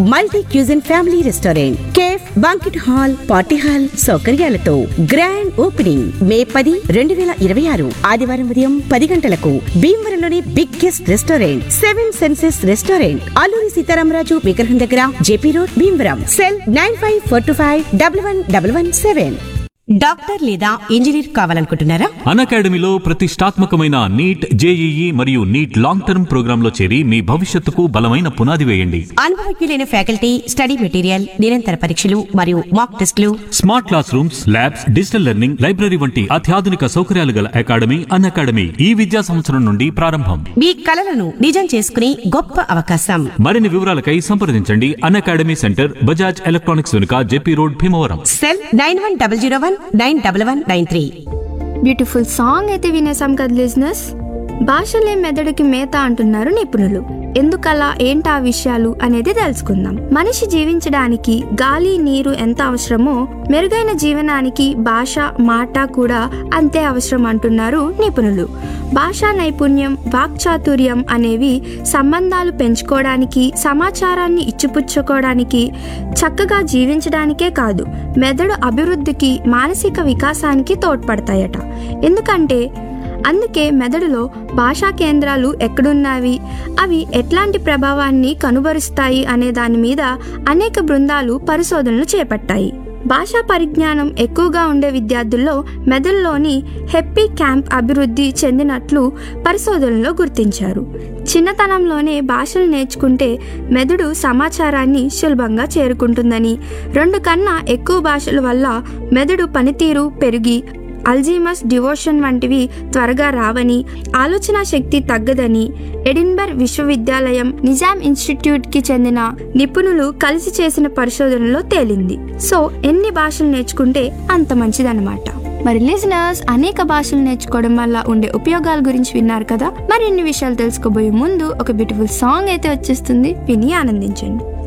multi cuisine family restaurant cafe banquet hall party hall సౌకర్యాలతో grand opening May పది రెండు వేల ఇరవై ఆరు ఆదివారం ఉదయం పది గంటలకు భీమవరంలోని biggest restaurant seven senses restaurant Alluri Sitarama Raju విగ్రహం దగ్గర J P road Bhimavaram cell nine five four two five double one double one seven doctor లేదా ఇంజనీర్ కావాలనుకుంటున్నారా అన్ అకాడమీలో ప్రతిష్టాత్మకమైన నీట్ జేఈఈ మరియు నీట్ లాంగ్ టర్మ్ ప్రోగ్రాంలో చేరి మీ భవిష్యత్తుకు బలమైన పునాది వేయండి అనుభవజ్ఞులైన ఫ్యాకల్టీ స్టడీ మెటీరియల్ నిరంతర పరీక్షలు మరియు మాక్ టెస్టులు smart class rooms labs digital learning library వంటి అత్యాధునిక సౌకర్యాలు గల అకాడమీ అన్ అకాడమీ ఈ విద్యా సంవత్సరం నుండి ప్రారంభం మీ కలలను నిజం చేసుకునే గొప్ప అవకాశం మరిన్ని వివరాలకై సంప్రదించండి Unacademy centre Bajaj electronics వెనుక J P road Bhimavaram cell nine one double zero one nine double one nine three beautiful song అయితే వినేసాం కదా లిజినెస్ భాషలే మెదడుకి మేత అంటున్నారు నిపుణులు ఎందుకలా ఏంటా విషయాలు అనేది తెలుసుకుందాం మనిషి జీవించడానికి గాలి నీరు ఎంత అవసరమో మెరుగైన జీవనానికి భాష మాట కూడా అంతే అవసరం అంటున్నారు నిపుణులు భాషా నైపుణ్యం వాక్చాతుర్యం అనేవి సంబంధాలు పెంచుకోవడానికి సమాచారాన్ని ఇచ్చిపుచ్చుకోవడానికి చక్కగా జీవించడానికే కాదు మెదడు అభివృద్ధికి మానసిక వికాసానికి తోడ్పడతాయట ఎందుకంటే అందుకే మెదడులో భాషా కేంద్రాలు ఎక్కడున్నవి అవి ఎట్లాంటి ప్రభావాన్ని కనుబరుస్తాయి అనే దాని మీద అనేక బృందాలు పరిశోధనలు చేపట్టాయి భాషా పరిజ్ఞానం ఎక్కువగా ఉండే విద్యార్థుల్లో మెదడులోని హెప్పీ క్యాంప్ అభివృద్ధి చెందినట్లు పరిశోధనలో గుర్తించారు చిన్నతనంలోనే భాషలు నేర్చుకుంటే మెదడు సమాచారాన్ని సులభంగా చేరుకుంటుందని రెండు కన్నా ఎక్కువ భాషల వల్ల మెదడు పనితీరు పెరిగి అల్జీమస్ డివోషన్ వంటివి త్వరగా రావని ఆలోచన శక్తి తగ్గదని ఎడిన్బర్గ్ విశ్వవిద్యాలయం నిజాం ఇన్స్టిట్యూట్ కి చెందిన నిపుణులు కలిసి చేసిన పరిశోధనలో తేలింది సో ఎన్ని భాషలు నేర్చుకుంటే అంత మంచిదన్నమాట మరి లిజనర్స్ అనేక భాషలు నేర్చుకోవడం వల్ల ఉండే ఉపయోగాల గురించి విన్నారు కదా మరిన్ని విషయాలు తెలుసుకోబోయే ముందు ఒక బ్యూటిఫుల్ సాంగ్ అయితే వచ్చేస్తుంది విని ఆనందించండి